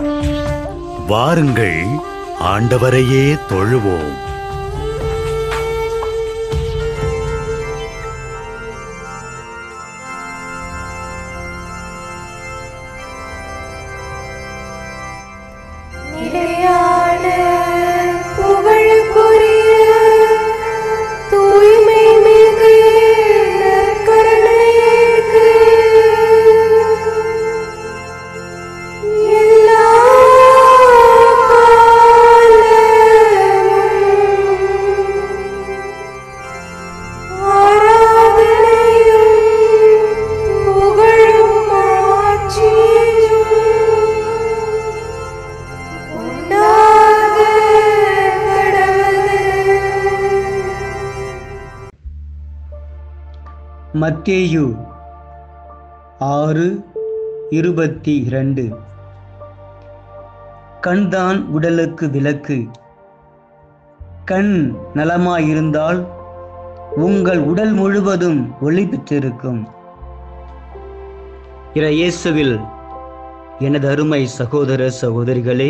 வாருங்கள் ஆண்டவரையே தொழுவோம் நிலையான புகழுக்குரிய தூய்மை மிகு நற்கருணைக்கு எல்லா காலமும் ஆராதனையும் புகழும் மாட்சியும் உண்டாக கடவுது மத்தேயு ஆறு இருபத்தி இரண்டு கண்தான் உடலுக்கு விளக்கு கண் நலமாயிருந்தால் உங்கள் உடல் முழுவதும் ஒளி பெற்றிருக்கும் இற இயேசுவில் எனது அருமை சகோதர சகோதரிகளே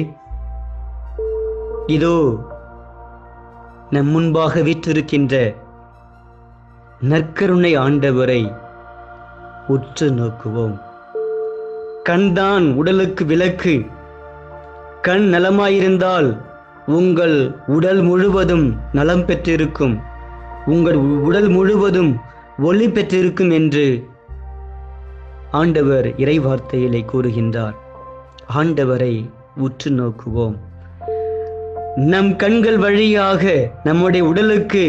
இதோ நம் முன்பாக வீற்றிருக்கின்ற நற்கருணை ஆண்டவரை உற்று நோக்குவோம் கண்தான் உடலுக்கு விளக்கு கண் நலமாயிருந்தால் உங்கள் உடல் முழுவதும் நலம் பெற்றிருக்கும் உங்கள் உ- உடல் முழுவதும் ஒளி பெற்றிருக்கும் என்று ஆண்டவர் இறைவார்த்தையிலே கூறுகின்றார் ஆண்டவரை உற்று நோக்குவோம் நம் கண்கள் வழியாக நம்முடைய உடலுக்கு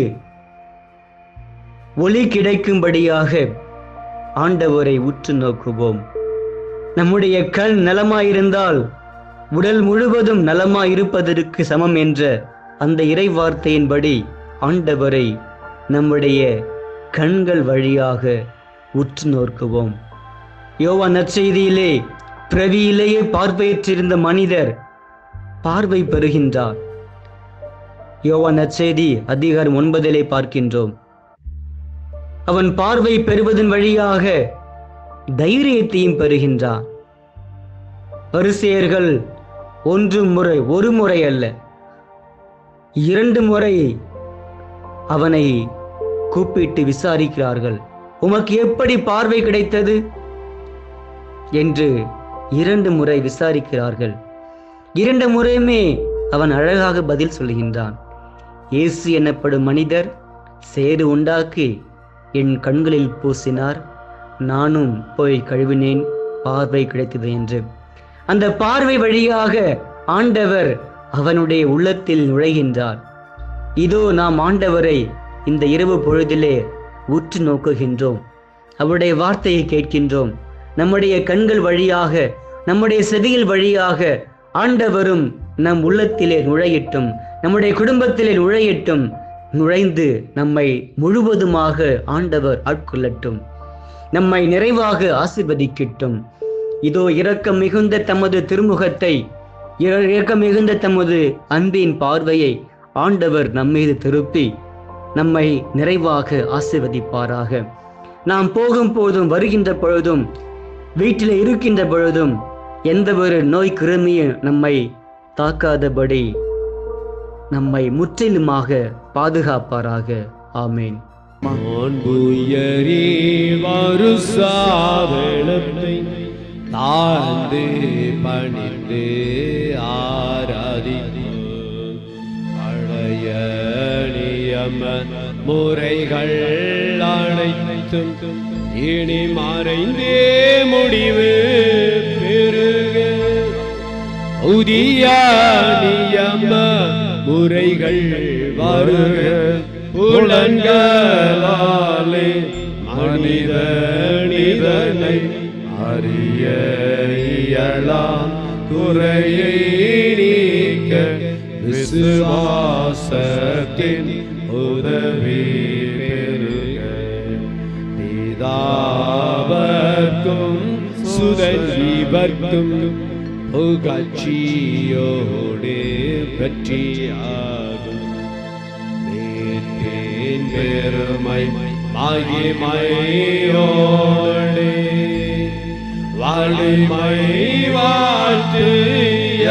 ஒளி கிடைக்கும்படியாக ஆண்டவரை உற்று நோக்குவோம் நம்முடைய கண் நலமாயிருந்தால் உடல் முழுவதும் நலமாயிருப்பதற்கு சமம் என்ற அந்த இறை வார்த்தையின்படி ஆண்டவரை நம்முடைய கண்கள் வழியாக உற்று நோக்குவோம் யோவா நற்செய்தியிலே பிறவியிலேயே பார்வையற்றிருந்த மனிதர் பார்வை பெறுகின்றார் யோவா நற்செய்தி அதிகாரம் ஒன்பதிலே பார்க்கின்றோம் அவன் பார்வை பெறுவதன் வழியாக தைரியத்தையும் பெறுகின்றான் பரிசேயர்கள் ஒன்று முறை ஒரு முறை அல்ல இரண்டு முறை அவனை கூப்பிட்டு விசாரிக்கிறார்கள் உமக்கு எப்படி பார்வை கிடைத்தது என்று இரண்டு முறை விசாரிக்கிறார்கள் இரண்டு முறையுமே அவன் அழகாக பதில் சொல்கின்றான் இயேசு எனப்படும் மனிதர் சேறு உண்டாக்கி என் கண்களில் பூசினார் நானும் போய் கழுவினேன் பார்வை கிடைத்தது என்று அந்த பார்வை வழியாக ஆண்டவர் அவனுடைய உள்ளத்தில் நுழைகின்றார் இதோ நாம் ஆண்டவரை இந்த இரவு பொழுதிலே உற்று நோக்குகின்றோம் அவருடைய வார்த்தையை கேட்கின்றோம் நம்முடைய கண்கள் வழியாக நம்முடைய செவிகள் வழியாக ஆண்டவரும் நம் உள்ளத்திலே நுழையட்டும் நம்முடைய குடும்பத்திலே நுழையட்டும் நுழைந்து நம்மை முழுவதுமாக ஆண்டவர் ஆட்கொள்ளட்டும் நம்மை நிறைவாக ஆசிர்வதிக்கட்டும் இதோ இரக்கம் மிகுந்த தமது திருமுகத்தை இர- இரக்கம் மிகுந்த தமது அன்பின் பார்வையை ஆண்டவர் நம்மீது திருப்பி நம்மை நிறைவாக ஆசிர்வதிப்பாராக நாம் போகும் போதும் வருகின்ற பொழுதும் வீட்டில் இருக்கின்ற பொழுதும் எந்த ஒரு நோய் கிருமியும் நம்மை தாக்காதபடி நம்மை முற்றிலுமாக பாதுகாப்பாராக ஆமேன் மாண்புயரி வருசாவளத்தை தாழ்ந்து பணிந்து ஆராதித்து பழைய நியம முறைகள் அனைத்தும் இனி மறைந்தே முடிவு பெருக புதிய நியம முறைகள் வருக புலன்களாலே மனிதனிதனை அறிய இயலாம் குறையை நீக்க விசுவாசத்தின் உதவி பெருக பிதாவர்க்கும் சுதஜீவர்க்கும் புகழ்ச்சியோடு பற்றியாகும் மீட்பின் பெருமை மகிமையோடு வலிமை வாழ்த்து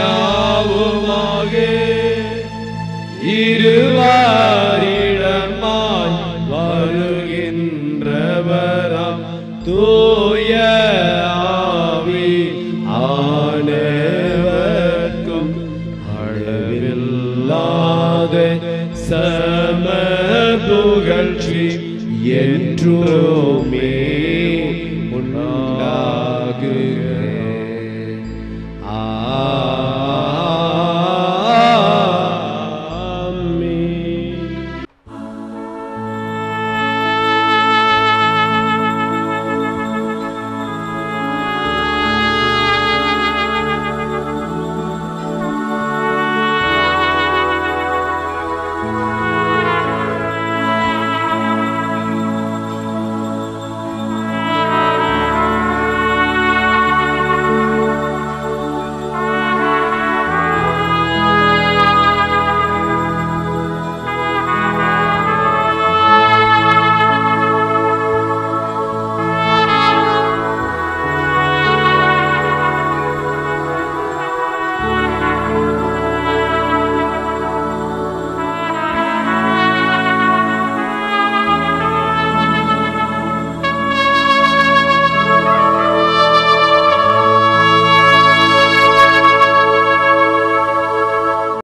சம புகழ்ச்சி என்றுமே